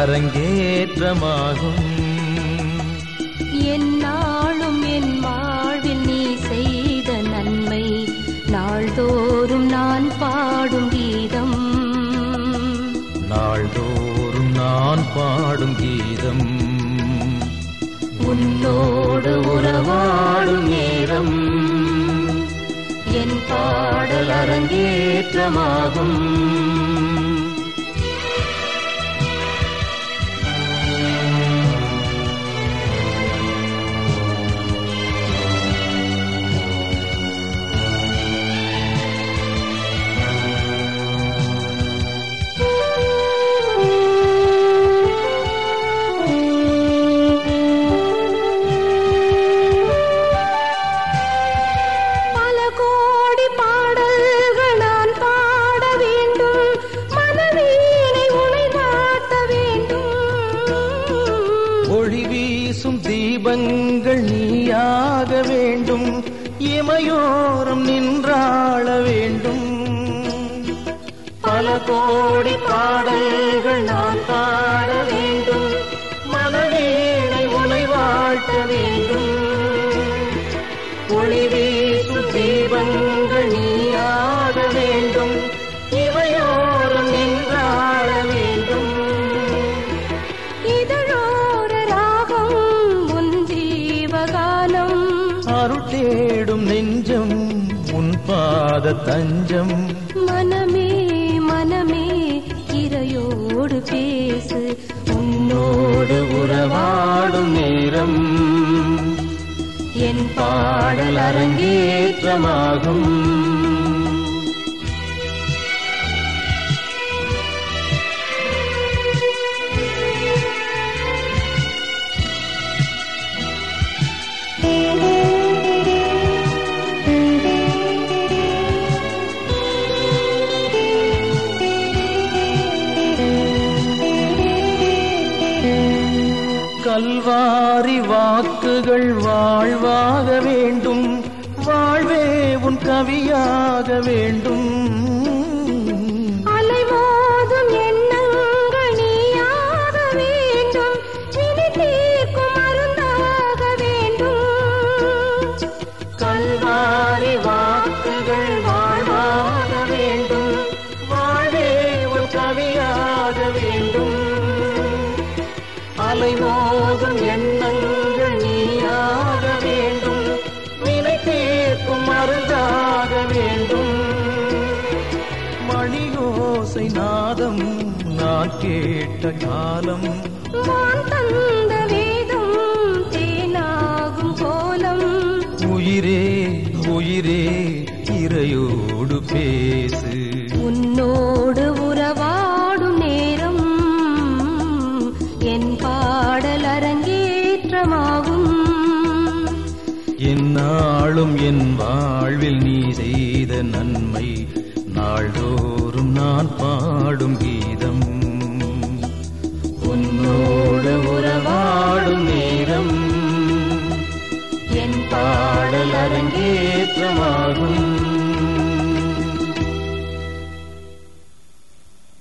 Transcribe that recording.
அரங்கேற்றமாகும் என்னாலும் என் வாழ்வில் நீ செய்த நன்மை நாள்தோறும் நான் பாடும் கீதம் நாள்தோறும் நான் பாடும் கீதம் உன்னோடு உறவாடும் நேரம் என் பாடல் அரங்கேற்றமாகும் பல கோடி பாடல்கள் நான் பாட வேண்டும் மனவீனை உனை வாட்ட வேண்டும் ஒளி வீசும் தீபங்கள் நீயாக வேண்டும் இமையோரம் நின்றாள வேண்டும் பல கோடி பாடல்கள் நான் பாட வேண்டும் மனவீனை உனை வாட்ட வேண்டும் ஒளி வீசும் தீபங்கள் நீயாக வேண்டும் இவையோரம் நின்றாட வேண்டும் இதழோர ராகம் உன் ஜீவகானம் அருள் தேடும் நெஞ்சம் உன் பாத தஞ்சம் மனமே மனமே இறையோடு பேசு உன்னோடு உறவாடும் நேரம் என் பாடல் அரங்கேற்றமாகும் கல்வாரி வாக்குகள் வாழ்வாக வேண்டும் வாழ்வே உன் கவியாக வேண்டும் அலைமோதும் எண்ணங்கள் நீயாக வேண்டும் வினை தீர்க்கும் மருந்தாக வேண்டும் கல்வாரி வாக்குகள் வாழ்வாக வேண்டும் வாழ்வே உன் கவியாக வேண்டும் அலைமோதும் எண்ணங்கள் நீயாக வேண்டும் வினை தீர்க்கும் மருந்தாக வேண்டும் மணியோசை நாதம் நான் கேட்ட காலம் வான் தந்த வேதம் தேனாகும் கோலம் உயிரே உயிரே இறையோடு பேசு உன்னோடு உறவாடும் நேரம் என் பாடல் அரங்கேற்றமாகும் என்னாலும் என் வாழ்வில் நீ செய்த நன்மை நாள்தோறும் நான் பாடும் கீதம் உன்னோடு உறவாடும் நேரம் என் பாடல் அரங்கேற்றமாகும்